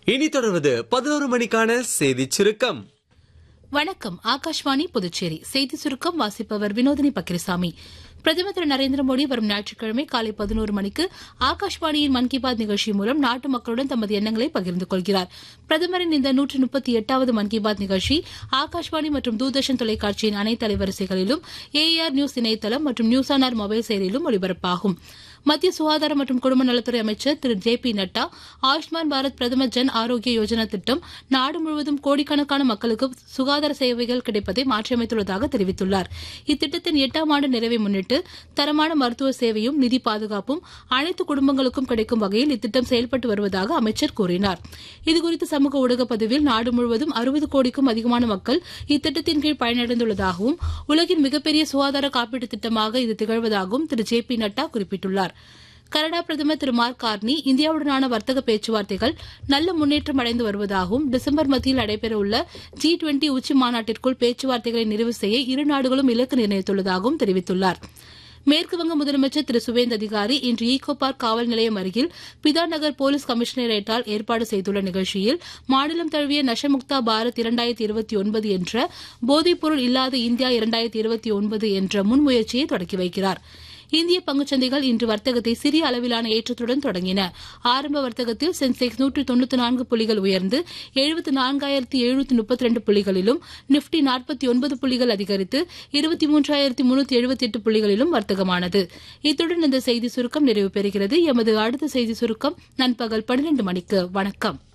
இனி தொடர்வது பதினோரு மணிக்கான செய்தி சுருக்கம் வணக்கம் ஆகாஷ்வாணி புதுச்சேரி செய்தி சுருக்கம் வாசிப்பவர் வினோதினி பக்கிரிசாமி பிரதமர் திரு நரேந்திர மோடி வரும் ஞாயிற்றுக்கிழமை காலை பதினோரு மணிக்கு ஆகாஷ்வாணியின் மன் கி பாத் நிகழ்ச்சி மூலம் நாட்டு மக்களுடன் தமது எண்ணங்களை பகிர்ந்து கொள்கிறார் பிரதமரின் இந்த நூற்று முப்பத்தி எட்டாவது மன் கி பாத் நிகழ்ச்சி ஆகாஷ்வாணி மற்றும் தூர்தர்ஷன் தொலைக்காட்சியின் அனைத்து அலைவரிசைகளிலும் ஏஆர் நியூஸ் இணையதளம் மற்றும் நியூஸ் ஆன் ஆர் மொபைல் செயலிலும் ஒலிபரப்பாகும் மத்திய சுகாதாரம் மற்றும் குடும்ப நலத்துறை அமைச்சர் திரு ஜே பி நட்டா ஆயுஷ்மான் பாரத் பிரதமர் ஜன் ஆரோக்கிய யோஜனா திட்டம் நாடு முழுவதும் கோடிக்கணக்கான மக்களுக்கு சுகாதார சேவைகள் கிடைப்பதை மாற்றியமைத்துள்ளதாக தெரிவித்துள்ளார் இத்திட்டத்தின் எட்டாம் ஆண்டு நிறைவை முன்னிட்டு தரமான மருத்துவ சேவையும் நிதி பாதுகாப்பும் அனைத்து குடும்பங்களுக்கும் கிடைக்கும் வகையில் இத்திட்டம் செயல்பட்டு வருவதாக அமைச்சர் கூறினார் இதுகுறித்து சமூக ஊடக பதிவில் நாடு முழுவதும் அறுபது கோடிக்கும் அதிகமான மக்கள் இத்திட்டத்தின் கீழ் பயனடைந்துள்ளதாகவும் உலகின் மிகப்பெரிய சுகாதார காப்பீட்டு திட்டமாக இது திகழ்வதாகவும் திரு ஜே பி நட்டா குறிப்பிட்டுள்ளார் கனடா பிரதமர் திரு மார்க் கார்னி இந்தியாவுடனான வர்த்தக பேச்சுவார்த்தைகள் நல்ல முன்னேற்றம் அடைந்து வருவதாகவும் டிசம்பர் மத்தியில் நடைபெறவுள்ள ஜி டுவெண்டி உச்சி மாநாட்டிற்குள் பேச்சுவார்த்தைகளை நிறைவு செய்ய இரு நாடுகளும் இலக்கு நிர்ணயித்துள்ளதாகவும் தெரிவித்துள்ளார் மேற்குவங்க முதலமைச்சர் திரு சுவேந்த் அதிகாரி இன்று ஈகோ பார்க் காவல் நிலையம் அருகில் பிதா நகர் போலீஸ் கமிஷனரேட்டால் ஏற்பாடு செய்துள்ள நிகழ்ச்சியில் மாநிலம் தழுவிய நஷமுக்தா பாரத் இரண்டாயிரத்தி இருபத்தி ஒன்பது என்ற போதைப்பொருள் இல்லாத இந்தியா இரண்டாயிரத்தி இருபத்தி ஒன்பது என்ற முன்முயற்சியை தொடக்கி வைக்கிறார் இந்திய பங்குச்சந்தைகள் இன்று வர்த்தகத்தை சிறிய அளவிலான ஏற்றத்துடன் தொடங்கின ஆரம்ப வர்த்தகத்தில் சென்செக்ஸ் நூற்று தொண்ணூத்தி நான்கு புள்ளிகள் உயர்ந்து எழுபத்தி நான்காயிரத்தி எழுநூத்தி முப்பத்தி ரெண்டு புள்ளிகளிலும் நிப்டி நாற்பத்தி ஒன்பது புள்ளிகள் அதிகரித்து இருபத்தி மூன்றாயிரத்தி முன்னூத்தி எழுபத்தி எட்டு புள்ளிகளிலும் வர்த்தகமானது இத்துடன் இந்த செய்தி சுருக்கம் நிறைவு பெறுகிறது எமது அடுத்த செய்தி சுருக்கம் நண்பகல் பன்னிரண்டு மணிக்கு வணக்கம்